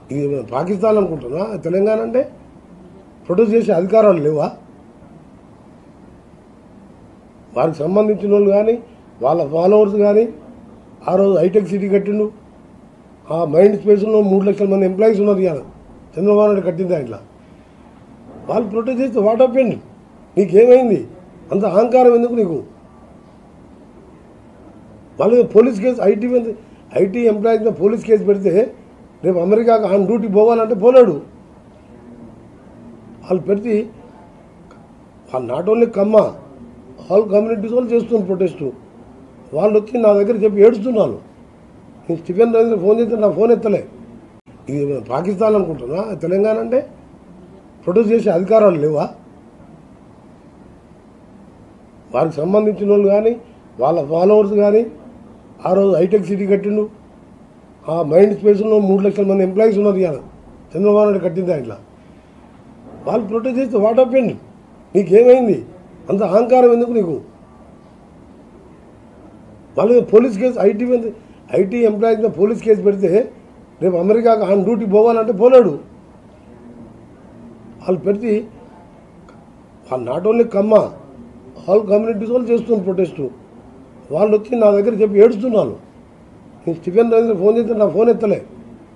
ఇది పాకిస్తాన్ అనుకుంటున్నా తెలంగాణ అంటే ప్రొడ్యూస్ చేసే అధికారాలు లేవా వారికి సంబంధించిన వాళ్ళు కానీ వాళ్ళ ఫాలోవర్స్ కానీ ఆ రోజు హైటెక్ సిటీ కట్టిండు ఆ మైండ్ స్పేస్లో మూడు లక్షల మంది ఎంప్లాయీస్ ఉన్నారు ఇవాళ చంద్రబాబు నాయుడు కట్టింది దాంట్లో వాళ్ళు ప్రొటెస్ట్ చేస్తే వాట్ అప్పింది నీకేమైంది అంత అహంకారం ఎందుకు నీకు వాళ్ళు పోలీస్ కేసు ఐటీ మీద ఐటీ ఎంప్లాయీస్ మీద పోలీస్ కేసు పెడితే రేపు అమెరికాకు ఆన్ డ్యూటీ పోవాలంటే పోలేడు వాళ్ళు పెడితే వాళ్ళు not only Kamma all communities వాళ్ళు చేస్తున్నారు ప్రొటెస్ట్ వాళ్ళు వచ్చి నా దగ్గర చెప్పి ఏడుస్తున్నాను నేను స్టిఫెన్ రవీంద్ర ఫోన్ చేస్తే నా ఫోన్ ఎత్తలే ఇది పాకిస్తాన్ అనుకుంటున్నా తెలంగాణ అంటే ప్రొడ్యూస్ చేసే అధికారాలు లేవా వారికి సంబంధించిన వాళ్ళు కానీ వాళ్ళ ఫాలోవర్స్ కానీ ఆ రోజు హైటెక్ సిటీ కట్టిండు ఆ మైండ్ స్పేస్లో మూడు లక్షల మంది ఎంప్లాయీస్ ఉన్నారు ఇవాళ చంద్రబాబు నాయుడు కట్టింది దాంట్లో వాళ్ళు ప్రొటెస్ట్ చేస్తే వాట్ అప్పింది నీకేమైంది అంత అహంకారం ఎందుకు నీకు వాళ్ళు పోలీస్ కేసు ఐటీ మీద ఐటీ ఎంప్లాయీస్ మీద పోలీస్ కేసు పెడితే రేపు అమెరికాకు ఆన్ డ్యూటీ పోవాలంటే పోలేడు వాళ్ళు పెడితే వాళ్ళు not only Kamma all communities వాళ్ళు చేస్తున్నారు ప్రొటెస్ట్ వాళ్ళు వచ్చి నా దగ్గర చెప్పి ఏడుస్తున్నాను నేను స్టిఫెన్ రవీంద్ర ఫోన్ చేస్తే నా ఫోన్ ఎత్తలే